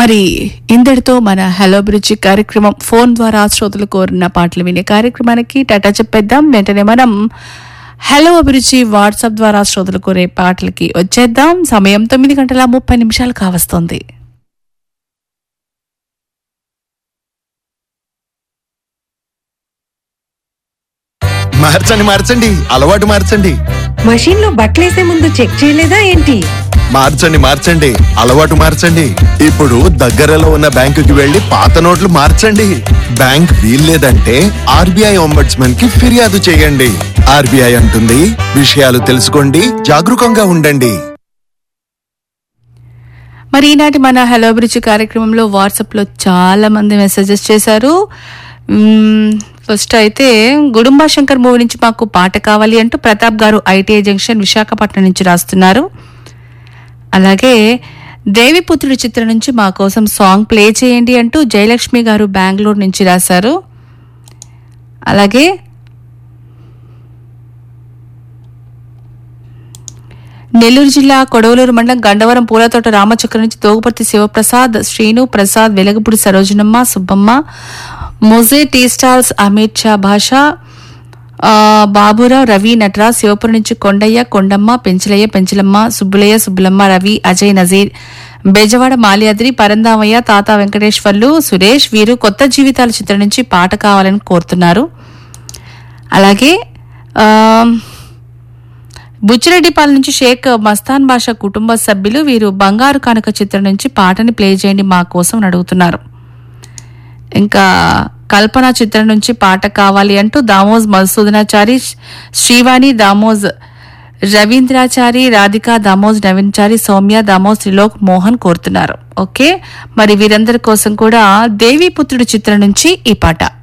మరి ఇంతటితో మన హలో బ్రిడ్జి కార్యక్రమం ఫోన్ ద్వారా శ్రోతలు కోరిన పాటలు వినే కార్యక్రమానికి టాటా చెప్పేద్దాం వెంటనే మనం హలో అభిరుచి వాట్సాప్ ద్వారా శ్రోతలు కోరే పాటలకి వచ్చేద్దాం సమయం తొమ్మిది గంటల ముప్పై నిమిషాలు కావస్తోంది మార్చండి మార్చండి అలవాటు మార్చండి మషీన్ లో బట్టలేసే ముందు చెక్ చేయలేదా ఏంటి మార్చండి మార్చండి అలవాటు మార్చండి ఇప్పుడు దగ్గరలో ఉన్న బ్యాంకుకి వెళ్లి పాత నోట్లు మార్చండి బ్యాంక్ వీల్లేదంటే ఆర్బీఐ ఒంబడ్స్మన్ కి ఫిర్యాదు చేయండి ఆర్బీఐ అంటుంది విషయాలు తెలుసుకోండి జాగరూకంగా ఉండండి మరి ఈనాటి మన హలో అభిరుచి కార్యక్రమంలో వాట్సాప్లో చాలా మంది మెసేజెస్ చేశారు మ్మ్, ఫస్ట్ అయితే గుడుంబా శంకర్ మూవీ నుంచి మాకు పాట కావాలి అంటూ ప్రతాప్ గారు ఐటీఐ జంక్షన్ విశాఖపట్నం నుంచి రాస్తున్నారు అలాగే దేవిపుత్రుడి చిత్రం నుంచి మా కోసం సాంగ్ ప్లే చేయండి అంటూ జయలక్ష్మి గారు బెంగళూరు నుంచి రాశారు అలాగే నెల్లూరు జిల్లా కొడవలూరు మండలం గండవరం పూలతోట రామచక్ర నుంచి తోగుపర్తి శివప్రసాద్ శ్రీను ప్రసాద్ వెలగపూడి సరోజనమ్మ సుబ్బమ్మ మొజే టీ స్టాల్స్ అమిత్ షా భాష ఆ, బాబురావు రవి నటరాజ్ శివపురం నుంచి కొండయ్య కొండమ్మ పెంచలయ్య పెంచలమ్మ సుబ్బులయ్య సుబ్బులమ్మ రవి అజయ్ నజీర్ బెజవాడ మాల్యాద్రి పరందామయ్య తాత వెంకటేశ్వర్లు సురేష్ వీరు కొత్త జీవితాల చిత్రం నుంచి పాట కావాలని కోరుతున్నారు అలాగే ఆ, బుచ్చిరెడ్డిపాలెం నుంచి షేక్ మస్తాన్ బాషా కుటుంబ సభ్యులు వీరు బంగారు కానుక చిత్రం నుంచి పాటని ప్లే చేయండి మా కోసం అని అడుగుతున్నారు ఇంకా కల్పన చిత్రం నుంచి పాట కావాలి అంటూ దామోజ్ మధుసూదనాచారి శ్రీవాణి దామోజ్ రవీంద్రాచారి రాధిక దామోజ్ నవీన్చారి సౌమ్య దామోజ్ త్రిలోక్ మోహన్ కోరుతున్నారు ఓకే మరి వీరందరి కోసం కూడా దేవీపుత్రుడు చిత్రం నుంచి ఈ పాట